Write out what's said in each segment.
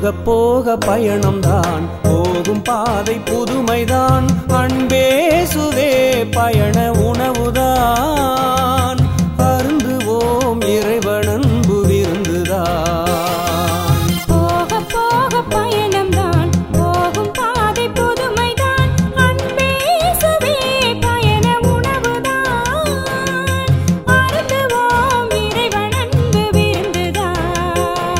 போக போக பயணம்தான் போகும் பாதை புதுமைதான் அன்பேசுவே பயண உணவுதான் அருந்துவோம் இறைவனன்பு விருந்துதான் போக போக பயணம்தான் போகும் பாதை புதுமைதான் அன்பேசுவே பயண உணவுதான் அருந்துவோம் இறைவன் அன்பு விருந்துதான்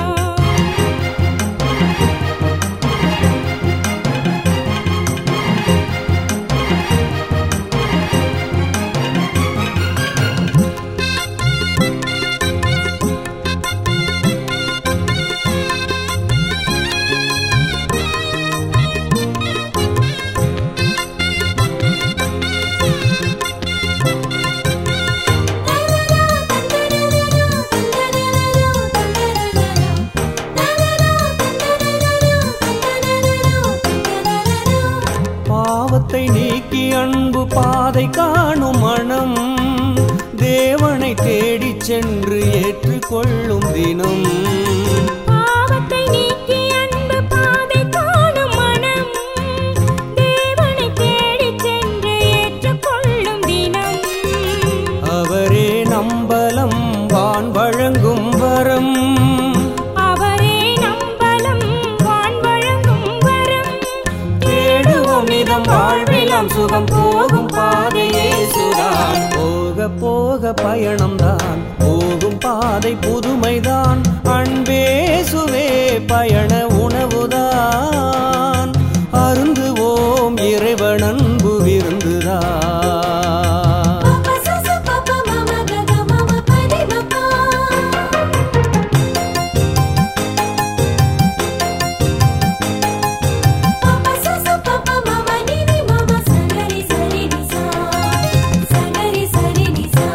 பாவத்தை நீக்கி அன்பு பாதை காணும் மனம் தேவனை தேடிச் சென்று ஏற்றுக்கொள்ளும் தினம் பாவத்தை நீக்கி அன்பு பாதை காணும் மனம் தேவனை தேடிச் சென்று ஏற்றுக்கொள்ளும் தினம் அவரே நம்பலம் வான் வழங்கும் வரம் அவரே நம்பலம் வான் வழங்கும் வரம் தேடுவோம் நிதம் வாழ்விலாம் சுகம் போகும் பாதையே சுதான் போக போக பயணம்தான் போகும் பாதை புதுமைதான் அன்பேசுவே பயண உணவுதான் அருந்துவோம் இறைவன் அன்பு விருந்துதான் பாப்பா சச பாப்பா மாமா கக மாமா பதி பாப்பா பாப்பா சச பாப்பா மாமா நினி மாமா சங்கரி சரி நிசா சங்கரி சரி நிசா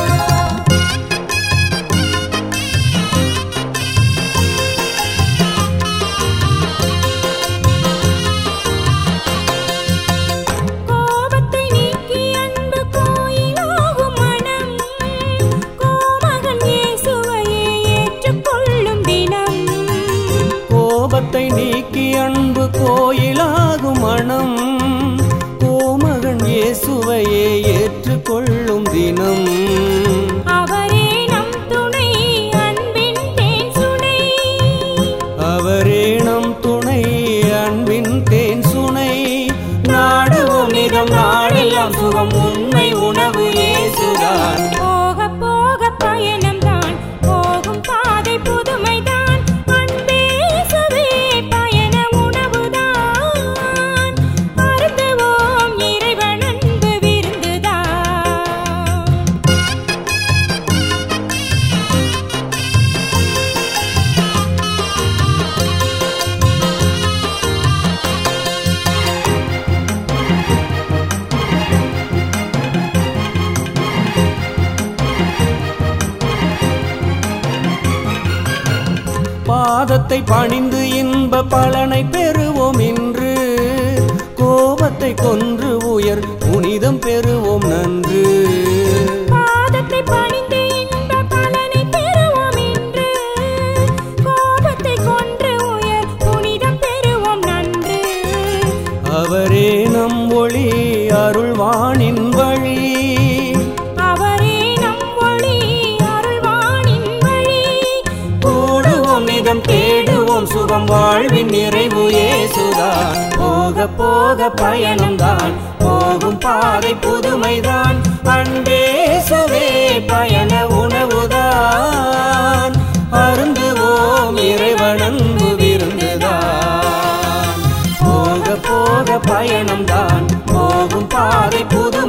கோபத்தை நீக்கி அன்பு கோயிலாகும் மனம் கோமகன் இயேசுவையே ஏற்றுக்கொள்ளும் தினம் கோபத்தை நீக்கி அன்பு கோயிலாகும் மனம் கோமகன் இயேசுவையே ஏற்றுக்கொள்ளும் தினம் அவரே நம் துணை அன்பின் தேன் சுனை அவரே நம் துணை அன்பின் தேன் சுனை நாடுவோம் நிதம் நாடெல்லாம் சுகம் உண்மை உணவு ஏசுதான் போக போக பயணம்தான் போகும் பாதை புதுமைதான் அன்பேசுவே பயண உணவுதான் அருந்துவோம் இறைவன் அன்பு விருந்துதான் பாதத்தை பணிந்து இன்ப பலனை பெறுவோம் இன்று கோபத்தை கொன்று உயர் புனிதம் பெறுவோம் நன்று பாதத்தை பணிந்து இன்ப பலனை பெறுவோம் இன்று கோபத்தை கொன்று உயர் புனிதம் பெறுவோம் நன்று அவரே நம் ஒளி அருள்வானின் வழி அவரே நம் ஒளி அருள்வானின் வழி கூடுவோம் நிதம் தேடுவோம் சுகம் வாழ்வின் நிறைவு ஏசுதான் போக போக பயணம்தான் போகும் பாதை புதுமைதான் அன்பேசுவே பயண உணவுதான் அருந்துவோம் இறைவன் அன்பு விருந்துதான் போக போக பயணம்தான் போகும் பாதை புது